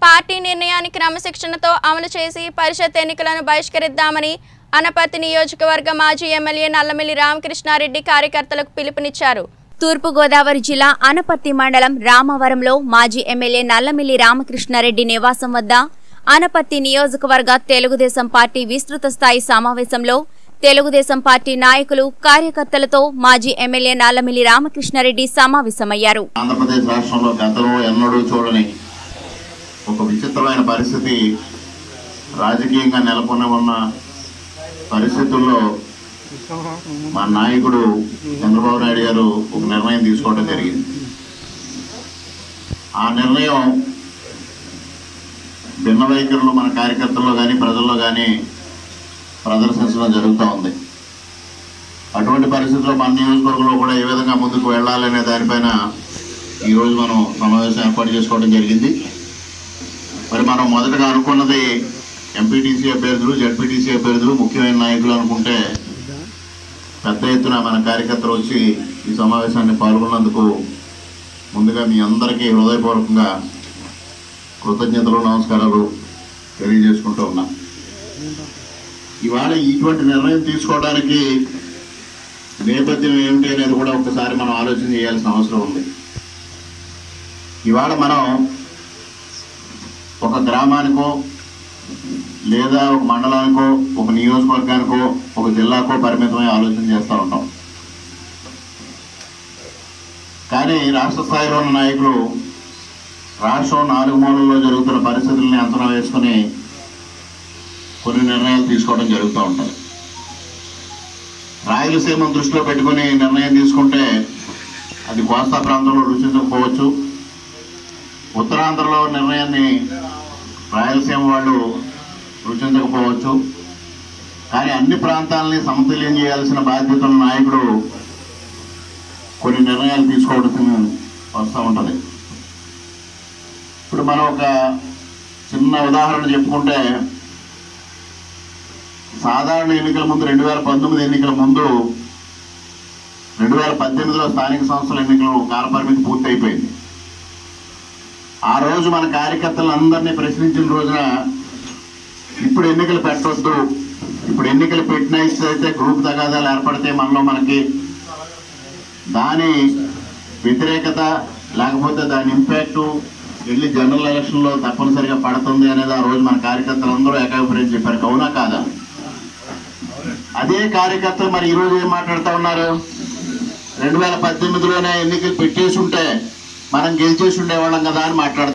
party నిర్ణయాన్ని క్రమశిక్షణతో అమలు చేసి పరిషత్ ఎన్నికలను బహిష్కరిద్దామని అనపర్తి నియోజకవర్గ మాజీ ఎమ్మెల్యే నల్లమిల్లి రామకృష్ణారెడ్డి కార్యకర్తలకు పిలుపునిచ్చారు తూర్పుగోదావరి జిల్లా అనపర్తి మండలం రామవరంలో మాజీ ఎమ్మెల్యే నల్లమిల్లి రామకృష్ణారెడ్డి నివాసం వద్ద అనపర్తి నియోజకవర్గ తెలుగుదేశం పార్టీ విస్తృత స్థాయి సమావేశంలో తెలుగుదేశం పార్టీ నాయకులు కార్యకర్తలతో మాజీ ఎమ్మెల్యే నల్లమిల్లి రామకృష్ణారెడ్డి సమావేశమయ్యారు ఆంధ్రప్రదేశ్ రాష్ట్రంలో గతంలో ఎన్నడూ చూడని ఒక విచిత్రమైన పరిస్థితి రాజకీయంగా నెలకొని ఉన్న పరిస్థితుల్లో మా నాయకుడు చంద్రబాబు నాయుడు గారు ఒక నిర్ణయం తీసుకోవడం జరిగింది ఆ నిర్ణయం భిన్న వైఖరులు మన కార్యకర్తల్లో కానీ ప్రజల్లో కానీ ప్రదర్శించడం జరుగుతూ ఉంది అటువంటి పరిస్థితుల్లో మన నియోజకవర్గంలో కూడా ఏ విధంగా ముందుకు వెళ్ళాలనే దానిపైన ఈరోజు మనం సమావేశం ఏర్పాటు చేసుకోవడం జరిగింది మరి మనం మొదటగా అనుకున్నది ఎంపీటీసీ అభ్యర్థులు జడ్పీటీసీ అభ్యర్థులు ముఖ్యమైన నాయకులు అనుకుంటే పెద్ద ఎత్తున మన కార్యకర్తలు వచ్చి ఈ సమావేశాన్ని పాల్గొన్నందుకు ముందుగా మీ అందరికీ హృదయపూర్వకంగా కృతజ్ఞతలు నమస్కారాలు తెలియజేసుకుంటూ ఉన్నా ఇవాళ ఇటువంటి నిర్ణయం తీసుకోవడానికి నేపథ్యం ఏమిటి అనేది కూడా ఒకసారి మనం ఆలోచన చేయాల్సిన అవసరం ఉంది ఇవాళ మనం ఒక గ్రామానికో లేదా ఒక మండలానికో ఒక నియోజకవర్గానికో ఒక జిల్లాకో పరిమితమై ఆలోచన చేస్తూ ఉంటాం కానీ రాష్ట్ర స్థాయిలో ఉన్న నాయకులు రాష్ట్రం నాలుగు మూలల్లో జరుగుతున్న పరిస్థితుల్ని అంచనా వేసుకుని కొన్ని నిర్ణయాలు తీసుకోవడం జరుగుతూ ఉంటుంది రాయలసీమ దృష్టిలో పెట్టుకుని నిర్ణయం తీసుకుంటే అది కోస్తా ప్రాంతంలో రుచించకపోవచ్చు ఉత్తరాంధ్రలో నిర్ణయాన్ని రాయలసీమ వాళ్ళు రుచించకపోవచ్చు కానీ అన్ని ప్రాంతాలని సమతుల్యం చేయాల్సిన బాధ్యత ఉన్న నాయకుడు కొన్ని నిర్ణయాలు తీసుకోవడం వస్తూ ఉంటుంది ఇప్పుడు మనం ఒక చిన్న ఉదాహరణ చెప్పుకుంటే సాధారణ ఎన్నికల ముందు రెండు వేల పంతొమ్మిది ఎన్నికల ముందు రెండు వేల పద్దెనిమిదిలో స్థానిక సంస్థల ఎన్నికలు కాలపరిమితి పూర్తి అయిపోయింది ఆ రోజు మన కార్యకర్తలందరినీ ప్రశ్నించిన రోజున ఇప్పుడు ఎన్నికలు పెట్టొద్దు ఇప్పుడు ఎన్నికలు పెట్టిన అయితే గ్రూప్ తగాదాలు ఏర్పడితే మనలో మనకి దాని వ్యతిరేకత లేకపోతే దాని ఇంపాక్ట్ వెళ్ళి జనరల్ ఎలక్షన్లో తప్పనిసరిగా పడుతుంది అనేది ఆ రోజు మన కార్యకర్తలందరూ ఏకాభిప్రాయం చెప్పారు అవునా కాదా అదే కార్యకర్తలు మరి ఈ రోజు ఏం మాట్లాడుతూ ఉన్నారు రెండు వేల పద్దెనిమిదిలోనే ఎన్నికలు పెట్టేసి ఉంటే మనం గెలిచేసి ఉండేవాళ్ళం కదా అని మాట్లాడుతున్నారు